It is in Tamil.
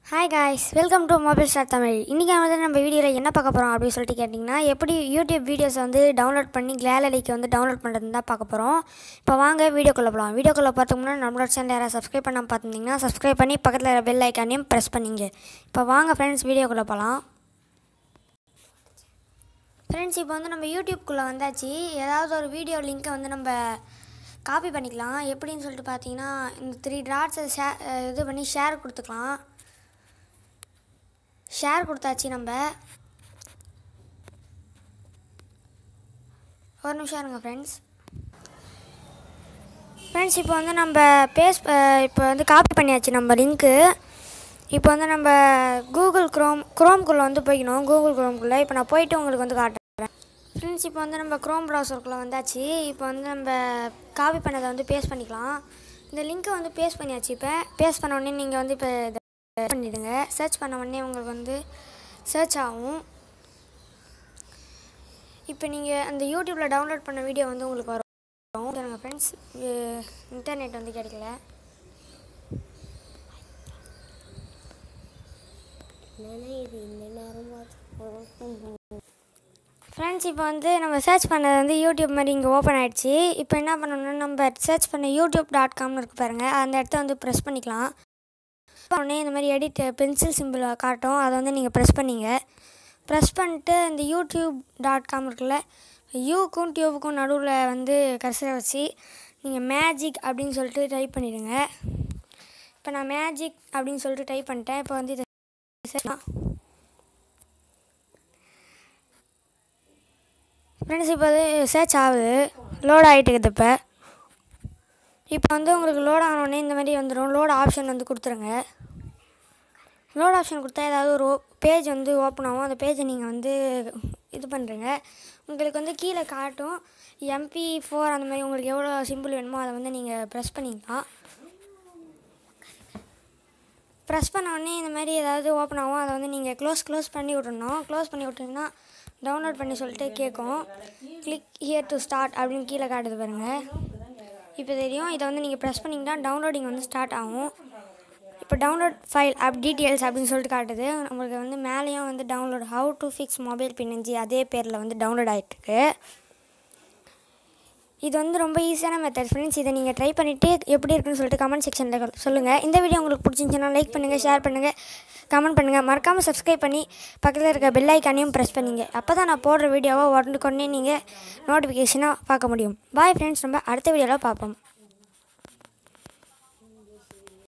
hi guys welcome to mobile star Tamil இன்றைக்கி வந்து நம்ம வீடியோவில் என்ன பார்க்க போகிறோம் அப்படின்னு சொல்லிட்டு கேட்டிங்கன்னா எப்படி யூடியூப் வீடியோஸை வந்து டவுன்லோட் பண்ணி கேலரிக்கு வந்து டவுன்லோட் பண்ணுறது தான் பார்க்க போகிறோம் இப்போ வாங்க வீடியோக்குள்ளே போகலாம் வீடியோக்குள்ளே பார்த்தோம்னா முன்னாடி நம்மளோட சேனல் யாராவது சப்ஸ்கிரைப் பண்ணாமல் பார்த்துருந்தீங்கன்னா சப்ஸ்கிரைப் பண்ணி பக்கத்தில் இருக்கிற பெல் ஐக்கானையும் ப்ரெஸ் பண்ணிங்க இப்போ வாங்க ஃப்ரெண்ட்ஸ் வீடியோக்குள்ளே போகலாம் ஃப்ரெண்ட்ஸ் இப்போ வந்து நம்ம யூடியூப்குள்ளே வந்தாச்சு ஏதாவது ஒரு வீடியோ லிங்க்கை வந்து நம்ம காப்பி பண்ணிக்கலாம் எப்படின்னு சொல்லிட்டு பார்த்தீங்கன்னா இந்த த்ரீ டாட்ஸை ஷே இது பண்ணி ஷேர் கொடுத்துக்கலாம் ஷேர் கொடுத்தாச்சு நம்ம ஒரு நிமிஷம் இருங்க ஃப்ரெண்ட்ஸ் ஃப்ரெண்ட்ஸ் இப்போ வந்து நம்ம பேஸ் இப்போ வந்து காப்பி பண்ணியாச்சு நம்ம லிங்க்கு இப்போ வந்து நம்ம கூகுள் க்ரோம் க்ரோம்குள்ளே வந்து போய்க்கணும் கூகுள் க்ரோம்குள்ளே இப்போ நான் போயிட்டு உங்களுக்கு வந்து காட்டுறேன் ஃப்ரெண்ட்ஸ் இப்போ வந்து நம்ம க்ரோம் ப்ரௌசருக்குள்ளே வந்தாச்சு இப்போ வந்து நம்ம காப்பி பண்ணதை வந்து பேஸ்ட் பண்ணிக்கலாம் இந்த லிங்க்கை வந்து பேஸ்ட் பண்ணியாச்சு இப்போ பேஸ்ட் பண்ண உடனே நீங்கள் வந்து இப்போ இதை பண்ணிவிடுங்க சர்ச் பண்ண உடனே உங்களுக்கு வந்து சர்ச் ஆகும் இப்போ நீங்கள் அந்த யூடியூப்பில் டவுன்லோட் பண்ண வீடியோ வந்து உங்களுக்கு வரும் பாருங்கள் ஃப்ரெண்ட்ஸ் இன்டர்நெட் வந்து கிடைக்கல ஃப்ரெண்ட்ஸ் இப்போ வந்து நம்ம சர்ச் பண்ணது வந்து யூடியூப் மாதிரி இங்கே ஓப்பன் ஆகிடுச்சு இப்போ என்ன பண்ணணும்னா நம்ம சர்ச் பண்ண யூடியூப் டாட் காம்னு இருக்கு பாருங்கள் அந்த இடத்த வந்து ப்ரெஸ் பண்ணிக்கலாம் உடனே இந்த மாதிரி எடிட் பென்சில் சிம்பிள் காட்டும் அதை வந்து நீங்கள் ப்ரெஸ் பண்ணிங்க ப்ரெஸ் பண்ணிட்டு இந்த யூடியூப் டாட் காம் இருக்குல்ல யூக்கும் டியூபுக்கும் நடுவில் வந்து கர்சரை வச்சு நீங்கள் மேஜிக் அப்படின்னு சொல்லிட்டு டைப் பண்ணிடுங்க இப்போ நான் மேஜிக் அப்படின்னு சொல்லிட்டு டைப் பண்ணிட்டேன் இப்போ வந்து இதை ஃப்ரெண்ட்ஸ் இப்போ அது சர்ச் ஆகுது லோட் ஆகிட்டு இருக்குது இப்போ இப்போ வந்து உங்களுக்கு லோட் ஆனோடனே இந்த மாதிரி வந்துடும் லோட் ஆப்ஷன் வந்து கொடுத்துருங்க லோட் ஆப்ஷன் கொடுத்தா ஏதாவது ஒரு பேஜ் வந்து ஓப்பன் ஆகும் அந்த பேஜை நீங்கள் வந்து இது பண்ணுறீங்க உங்களுக்கு வந்து கீழே காட்டும் எம்பி ஃபோர் அந்த மாதிரி உங்களுக்கு எவ்வளோ சிம்பிள் வேணுமோ அதை வந்து நீங்கள் ப்ரெஸ் பண்ணிக்கலாம் ப்ரெஸ் பண்ண உடனே இந்த மாதிரி ஏதாவது ஓப்பன் ஆகும் அதை வந்து நீங்கள் க்ளோஸ் க்ளோஸ் பண்ணி விட்றணும் க்ளோஸ் பண்ணி விட்டிங்கன்னா டவுன்லோட் பண்ணி சொல்லிட்டு கேட்கும் கிளிக் ஹியர் டு ஸ்டார்ட் அப்படின்னு கீழே காட்டுது பாருங்கள் இப்போ தெரியும் இதை வந்து நீங்கள் ப்ரெஸ் பண்ணிங்கன்னா டவுன்லோடிங் வந்து ஸ்டார்ட் ஆகும் இப்போ டவுன்லோட் ஃபைல் அப் டீட்டெயில்ஸ் அப்படின்னு சொல்லிட்டு காட்டுது நம்மளுக்கு வந்து மேலேயும் வந்து download how to fix mobile பின்னஞ்சி அதே பேரில் வந்து டவுன்லோட் ஆகிட்டுருக்கு இது வந்து ரொம்ப ஈஸியான மெத்தட் ஃப்ரெண்ட்ஸ் இதை நீங்கள் ட்ரை பண்ணிவிட்டு எப்படி இருக்குன்னு சொல்லிட்டு கமெண்ட் செக்ஷனில் சொல்லுங்கள் இந்த வீடியோ உங்களுக்கு பிடிச்சிருந்துச்சுன்னா லைக் பண்ணுங்கள் ஷேர் பண்ணுங்கள் கமெண்ட் பண்ணுங்கள் மறக்காமல் சப்ஸ்கிரைப் பண்ணி பக்கத்தில் இருக்க பெல் ஐக்கானையும் ப்ரெஸ் பண்ணிங்க அப்போ தான் நான் போடுற வீடியோவை உடனே நீங்கள் நோட்டிஃபிகேஷனாக பார்க்க முடியும் பாய் ஃப்ரெண்ட்ஸ் நம்ம அடுத்த வீடியோவில் பார்ப்போம்